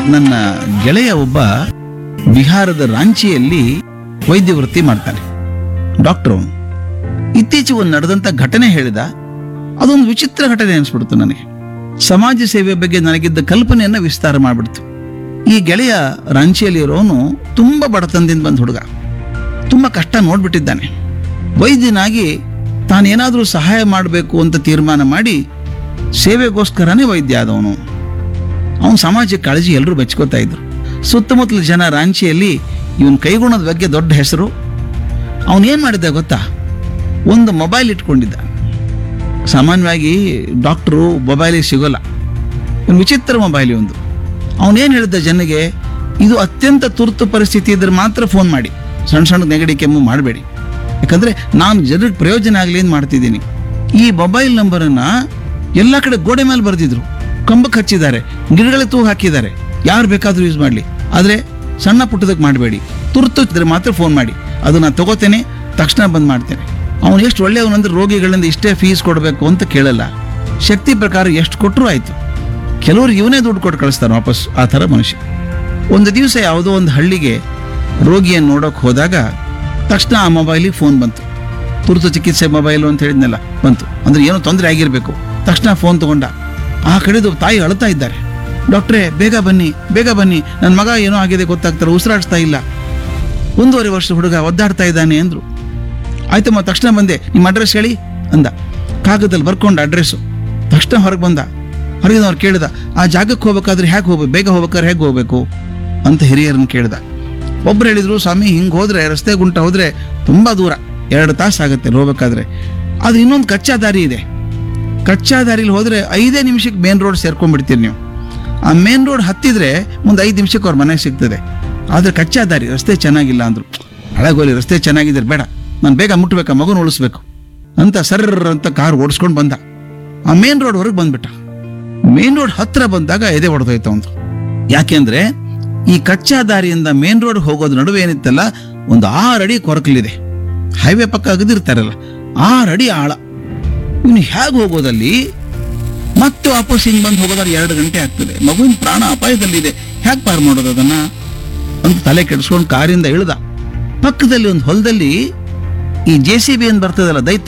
ನನ್ನ ಗೆಳೆಯ ಒಬ್ಬ ಬಿಹಾರದ ರಾಂಚಿಯಲ್ಲಿ ವೈದ್ಯ ವೃತ್ತಿ ಮಾಡ್ತಾನೆ ಡಾಕ್ಟ್ರು ಅವನು. ಇತ್ತೀಚೆಗೆ ಒಂದು ನಡೆದಂತ ಘಟನೆ ಹೇಳಿದ ಅದೊಂದು ವಿಚಿತ್ರ ಘಟನೆ ಅನಿಸ್ಬಿಡ್ತು ನನಗೆ ಸಮಾಜ ಸೇವೆ ಬಗ್ಗೆ ನನಗಿದ್ದ ಕಲ್ಪನೆಯನ್ನ ವಿಸ್ತಾರ ಮಾಡಿಬಿಡ್ತು ಈ ಗೆಳೆಯ ರಾಂಚಿಯಲ್ಲಿ ಇರೋನು ತುಂಬಾ ಬಡತನದಿಂದ ಬಂದ ಹುಡುಗ ತುಂಬಾ ಕಷ್ಟ ನೋಡ್ಬಿಟ್ಟಿದ್ದಾನೆ ವೈದ್ಯನಾಗಿ ತಾನೇನಾದರೂ ಸಹಾಯ ಮಾಡಬೇಕು ಅಂತ ತೀರ್ಮಾನ ಮಾಡಿ ಸೇವೆಗೋಸ್ಕರನೇ ವೈದ್ಯ ಆದವನು ಅವನ ಸಮಾಜಕ್ಕೆ ಕಾಳಜಿ ಎಲ್ಲರೂ ಬೆಚ್ಕೋತಾ ಇದ್ರು ಸುತ್ತಮುತ್ತಲ ಜನ ರಾಂಚಿಯಲ್ಲಿ ಇವನ್ ಕೈಗುಣದ ಬಗ್ಗೆ ದೊಡ್ಡ ಹೆಸರು ಅವನೇನು ಮಾಡಿದ್ದ ಗೊತ್ತಾ ಒಂದು ಮೊಬೈಲ್ ಇಟ್ಕೊಂಡಿದ್ದ ಸಾಮಾನ್ಯವಾಗಿ ಡಾಕ್ಟ್ರು ಮೊಬೈಲಿಗೆ ಸಿಗೋಲ್ಲ ಒಂದು ವಿಚಿತ್ರ ಮೊಬೈಲ್ ಒಂದು ಅವನೇನು ಹೇಳಿದ್ದ ಜನಗೆ ಇದು ಅತ್ಯಂತ ತುರ್ತು ಪರಿಸ್ಥಿತಿ ಇದ್ರೆ ಮಾತ್ರ ಫೋನ್ ಮಾಡಿ ಸಣ್ಣ ಸಣ್ಣ ನೆಗಡಿ ಕೆಮ್ಮು ಮಾಡಬೇಡಿ ಯಾಕಂದ್ರೆ ನಾನು ಜನರಿಗೆ ಪ್ರಯೋಜನ ಆಗಲಿ ಅಂತ ಮಾಡ್ತಿದ್ದೀನಿ ಈ ಮೊಬೈಲ್ ನಂಬರನ್ನ ಎಲ್ಲ ಕಡೆ ಗೋಡೆ ಮೇಲೆ ಬರೆದಿದ್ರು ಕಂಬಕ್ಕೆ ಹಚ್ಚಿದ್ದಾರೆ ಗಿಡಗಳಿಗೆ ತೂಗು ಹಾಕಿದ್ದಾರೆ ಯಾರು ಬೇಕಾದ್ರೂ ಯೂಸ್ ಮಾಡಲಿ ಆದರೆ ಸಣ್ಣ ಪುಟ್ಟದಕ್ಕೆ ಮಾಡಬೇಡಿ ತುರ್ತು ಇದ್ರೆ ಮಾತ್ರ ಫೋನ್ ಮಾಡಿ ಅದು ನಾನು ತಗೋತೇನೆ ತಕ್ಷಣ ಬಂದ್ ಮಾಡ್ತೇನೆ ಅವನು ಎಷ್ಟು ಒಳ್ಳೆಯವನಂದ್ರೆ ರೋಗಿಗಳಿಂದ ಇಷ್ಟೇ ಫೀಸ್ ಕೊಡಬೇಕು ಅಂತ ಕೇಳಲ್ಲ ಶಕ್ತಿ ಪ್ರಕಾರ ಎಷ್ಟು ಕೊಟ್ಟರು ಆಯ್ತು ಕೆಲವರು ಇವನೇ ದುಡ್ಡು ಕೊಟ್ಟು ಕಳಿಸ್ತಾರೆ ವಾಪಸ್ ಆ ಥರ ಮನುಷ್ಯ ಒಂದು ದಿವಸ ಯಾವುದೋ ಒಂದು ಹಳ್ಳಿಗೆ ರೋಗಿಯನ್ನು ನೋಡೋಕೆ ಹೋದಾಗ ತಕ್ಷಣ ಆ ಮೊಬೈಲಿಗೆ ಫೋನ್ ಬಂತು ತುರ್ತು ಚಿಕಿತ್ಸೆ ಮೊಬೈಲು ಅಂತ ಹೇಳಿದ್ನಲ್ಲ ಬಂತು ಅಂದ್ರೆ ಏನೋ ತೊಂದರೆ ಆಗಿರಬೇಕು ತಕ್ಷಣ ಫೋನ್ ತಗೊಂಡ ಆ ಕಡೆದು ತಾಯಿ ಅಳ್ತಾ ಇದ್ದಾರೆ ಡಾಕ್ಟ್ರೇ ಬೇಗ ಬನ್ನಿ ಬೇಗ ಬನ್ನಿ ನನ್ನ ಮಗ ಏನೋ ಆಗಿದೆ ಗೊತ್ತಾಗ್ತಾರೆ ಉಸಿರಾಡ್ತಾ ಇಲ್ಲ ಒಂದೂವರೆ ವರ್ಷದ ಹುಡುಗ ಒದ್ದಾಡ್ತಾ ಇದ್ದಾನೆ ಅಂದ್ರು ಆಯ್ತಮ್ಮ ತಕ್ಷಣ ಬಂದೆ ನಿಮ್ಮ ಅಡ್ರೆಸ್ ಹೇಳಿ ಅಂದ ಕಾಗದಲ್ಲಿ ಬರ್ಕೊಂಡ ಅಡ್ರೆಸ್ಸು ತಕ್ಷಣ ಹೊರಗೆ ಬಂದ ಹೊರಗಿನವ್ರು ಕೇಳಿದ ಆ ಜಾಗಕ್ಕೆ ಹೋಗ್ಬೇಕಾದ್ರೆ ಹೇಗೆ ಹೋಗ್ಬೇಕು ಬೇಗ ಹೋಗ್ಬೇಕಾದ್ರೆ ಹೇಗೆ ಹೋಗ್ಬೇಕು ಅಂತ ಹಿರಿಯರನ್ನ ಕೇಳ್ದ ಒಬ್ರು ಹೇಳಿದ್ರು ಸ್ವಾಮಿ ಹಿಂಗೆ ಹೋದ್ರೆ ರಸ್ತೆ ಗುಂಟ ಹೋದ್ರೆ ತುಂಬಾ ದೂರ ಎರಡು ತಾಸು ಆಗುತ್ತೆ ಹೋಗ್ಬೇಕಾದ್ರೆ ಅದು ಇನ್ನೊಂದು ಕಚ್ಚಾ ದಾರಿ ಇದೆ ಕಚ್ಚಾ ದಾರಿಲಿ ಹೋದ್ರೆ ಐದೇ ನಿಮಿಷಕ್ಕೆ ಮೇನ್ ರೋಡ್ ಸೇರ್ಕೊಂಡ್ಬಿಡ್ತೀರಿ ನೀವು ಆ ಮೇನ್ ರೋಡ್ ಹತ್ತಿದ್ರೆ ಮುಂದೆ ಐದು ನಿಮಿಷಕ್ಕೆ ಅವ್ರ ಮನೆಗೆ ಸಿಗ್ತದೆ ಆದ್ರೆ ಕಚ್ಚಾ ದಾರಿ ರಸ್ತೆ ಚೆನ್ನಾಗಿಲ್ಲ ಅಂದ್ರು ಹಳಗೋಲಿ ರಸ್ತೆ ಚೆನ್ನಾಗಿದ್ರೆ ಬೇಡ ನಾನು ಬೇಗ ಮುಟ್ಬೇಕಾ ಮಗುನ ಉಳಿಸ್ಬೇಕು ಅಂತ ಸರ್ರ ಅಂತ ಕಾರ್ ಓಡಿಸ್ಕೊಂಡು ಬಂದ ಆ ಮೇನ್ ರೋಡ್ ಹೊರಗೆ ಬಂದ್ಬಿಟ್ಟ ಮೇನ್ ರೋಡ್ ಹತ್ರ ಬಂದಾಗ ಎದೆ ಹೊಡೆದೋಯ್ತು ಅವನು ಯಾಕೆಂದ್ರೆ ಈ ಕಚ್ಚಾ ದಾರಿಯಿಂದ ಮೇನ್ ರೋಡ್ ಹೋಗೋದ್ರ ನಡುವೆ ಏನಿತ್ತಲ್ಲ ಒಂದು ಆರು ಅಡಿ ಕೊರಕಲಿದೆ ಹೈವೇ ಪಕ್ಕ ಅಗದಿರ್ತಾರಲ್ಲ ಆರು ಅಡಿ ಆಳ ಇವನು ಹೇಗೆ ಹೋಗೋದಲ್ಲಿ ಮತ್ತೆ ವಾಪಸ್ ಹಿಂಗ್ ಬಂದು ಹೋಗೋದಾದ್ರೆ ಎರಡು ಗಂಟೆ ಆಗ್ತದೆ ಮಗುವಿನ ಪ್ರಾಣ ಅಪಾಯದಲ್ಲಿದೆ ಹೇಗೆ ಪಾರ್ ಮಾಡೋದು ಅದನ್ನ ಅಂತ ತಲೆ ಕೆಡಿಸ್ಕೊಂಡು ಕಾರಿಂದ ಇಳ್ದ ಪಕ್ಕದಲ್ಲಿ ಒಂದು ಹೊಲದಲ್ಲಿ ಈ ಜೆ ಸಿ ಬಿ ಅಂತ ಬರ್ತದಲ್ಲ ದೈತ್ಯ